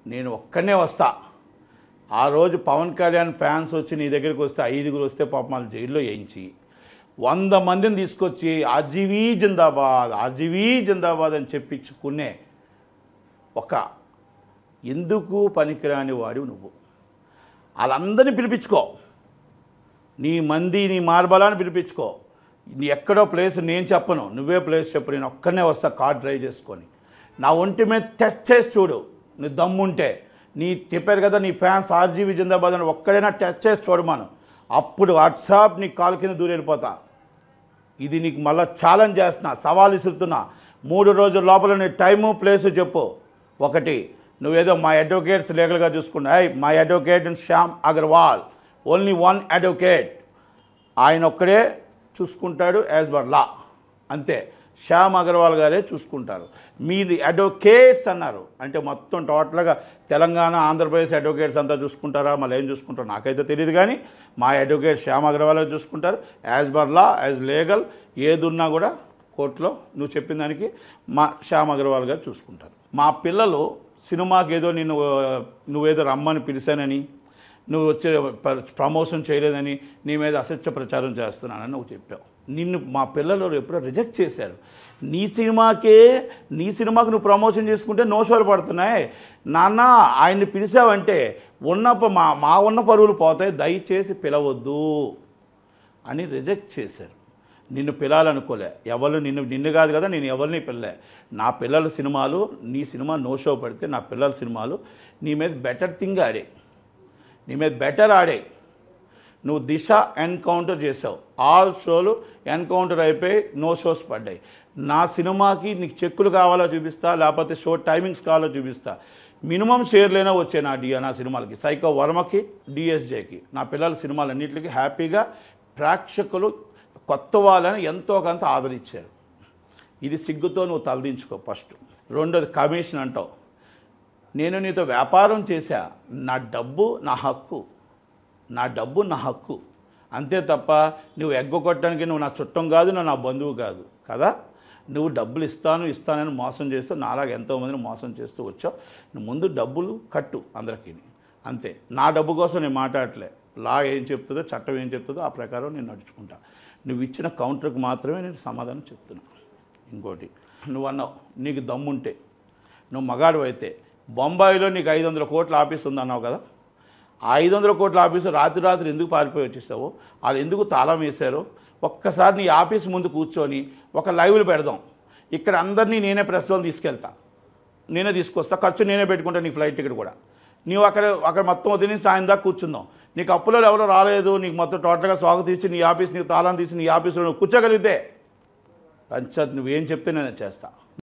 నేను ఒక్కనే వస్తా ఆ రోజు పవన్ కళ్యాణ్ ఫ్యాన్స్ వచ్చి నీ దగ్గరికి వస్తే ఐదుగురు వస్తే పాపం వాళ్ళు జైల్లో వేయించి వంద మందిని తీసుకొచ్చి ఆజీవీ జిందాబాద్ ఆజీవీ జిందాబాద్ అని చెప్పించుకునే ఒక ఎందుకు పనికిరాని వాడివి నువ్వు వాళ్ళందరినీ పిలిపించుకో నీ మంది నీ మార్బలాన్ని పిలిపించుకో నీ ఎక్కడో ప్లేస్ నేను చెప్పను నువ్వే ప్లేస్ చెప్పు నేను ఒక్కనే వస్తా కార్ డ్రైవ్ చేసుకొని నా ఒంటి మీద టెస్ట్ చేసి చూడు నీ దమ్ముంటే నీ చెప్పారు కదా నీ ఫ్యాన్స్ ఆర్జీవి జిందాబాద్ అని ఒక్కడైనా టెస్ట్ చేసి చూడమాను అప్పుడు వాట్సాప్ నీ కాలు కింద దూరి వెళ్ళిపోతా ఇది నీకు మళ్ళీ ఛాలెంజ్ చేస్తున్నా సవాల్ ఇస్తున్నా మూడు రోజుల లోపల నీ టైము ప్లేసు చెప్పు ఒకటి నువ్వేదో మా అడ్వకేట్స్ లీగల్గా చూసుకున్నా "ఏయ్, మా advocate Shyam Agarwal only one advocate ఆయన ఒక్కడే చూసుకుంటాడు యాజ్ పర్ లా అంతే శ్యామ్ అగర్వాల్ గారే చూసుకుంటారు మీరు అడ్వకేట్స్ అన్నారు అంటే మొత్తం టోటల్గా తెలంగాణ ఆంధ్రప్రదేశ్ అడ్వకేట్స్ అంతా చూసుకుంటారా మళ్ళీ ఏం చూసుకుంటారో నాకైతే తెలియదు కానీ మా అడ్వకేట్ శ్యామ్ అగర్వాల్ గారు చూసుకుంటారు as per law as legal ఏది ఉన్నా కూడా కోర్టులో నువ్వు చెప్పిన దానికి మా శ్యామ్ అగర్వాల్ గారు చూసుకుంటారు మా పిల్లలు సినిమాకి ఏదో నేను నువ్వేదో రమ్మని పిలిచానని నువ్వు వచ్చే ప- ప్రమోషన్ చేయలేదని నీ మీద అసత్య ప్రచారం చేస్తున్నానని నువ్వు చెప్పావు నిన్ను మా పిల్లలు ఎప్పుడో రిజెక్ట్ చేశారు నీ సినిమాకే నీ సినిమాకి నువ్వు ప్రమోషన్ చేసుకుంటే నో షోలు పడుతున్నాయి నాన్న ఆయన్ని పిలిచావంటే ఉన్న ప- మా మా ఉన్న పరువులు పోతాయి దయచేసి పిలవద్దు అని రిజెక్ట్ చేశారు నిన్ను పిలాలనుకోలే ఎవరు నిన్ను నిన్ను కాదు కదా నేను ఎవరిని పిల్లలే నా పిల్లల సినిమాలు నీ సినిమా నో షో పడితే నా పిల్లల సినిమాలు నీ మీద బెటర్ థింగ్ ఆడే నీ మీద బెటర్ ఆడే నువ్వు దిశ ఎన్కౌంటర్ చేసావు ఆల్ షోలు ఎన్కౌంటర్ అయిపోయి నో షోస్ పడ్డాయి నా సినిమాకి నీకు చెక్కులు కావాలో చూపిస్తా లేకపోతే షో టైమింగ్స్ కావాలో చూపిస్తా మినిమం షేర్లైనా వచ్చాయి నా డి నా సినిమాలకి సైకో వర్మకి డిఎస్జేకి నా పిల్లల సినిమాలన్నింటికి హ్యాపీగా ప్రేక్షకులు కొత్త వాళ్ళని ఎంతో కొంత ఆదరించారు ఇది సిగ్గుతో నువ్వు తలదించుకో ఫస్ట్ రెండోది కమిషన్ అంటావు నేను నీతో వ్యాపారం చేశా నా డబ్బు నా హక్కు నా డబ్బు నా హక్కు అంతే తప్ప నువ్వు ఎగ్గొట్టడానికి నువ్వు నా చుట్టం కాదు నువ్వు నా బంధువు కాదు కదా నువ్వు డబ్బులు ఇస్తాను ఇస్తానని మోసం చేస్తూ నాలాగా ఎంతోమందిని మోసం చేస్తూ వచ్చావు నువ్వు ముందు డబ్బులు కట్టు అందరికీ అంతే నా డబ్బు కోసం నేను మాట్లాడలే లా ఏం చెప్తుందో చట్టం ఏం చెప్తుందో ఆ ప్రకారం నేను నడుచుకుంటా నువ్వు ఇచ్చిన కౌంటర్కి మాత్రమే నేను సమాధానం చెప్తున్నా ఇంకోటి నువ్వు అన్నావు నీకు దమ్ముంటే నువ్వు మగాడు అయితే బొంబాయిలో నీకు ఐదు వందల కోట్ల ఆఫీస్ ఉందన్నావు కదా ఆ ఐదు వందల కోట్ల ఆఫీసు రాత్రి రాత్రి ఎందుకు పారిపోయి వచ్చేసావు వాళ్ళు ఎందుకు తాళం వేశారు ఒక్కసారి నీ ఆఫీస్ ముందు కూర్చొని ఒక లైవ్లు పెడదాం ఇక్కడ అందరినీ నేనే ప్రెస్ వాళ్ళు తీసుకెళ్తా నేనే తీసుకొస్తా ఖర్చు నేనే పెట్టుకుంటా నీ ఫ్లైట్ టికెట్ కూడా నీవు అక్కడ అక్కడ మొత్తం వదిలి సాయం దాకా కూర్చుందాం నీకు అప్పులో ఎవరో రాలేదు నీకు మొత్తం టోటల్గా స్వాగతం ఇచ్చి నీ ఆఫీస్ నీకు తాళం తీసి నీ ఆఫీస్లో నువ్వు కూర్చోగలిగితే పంచాయత్ నువ్వేం చెప్తే నేను చేస్తా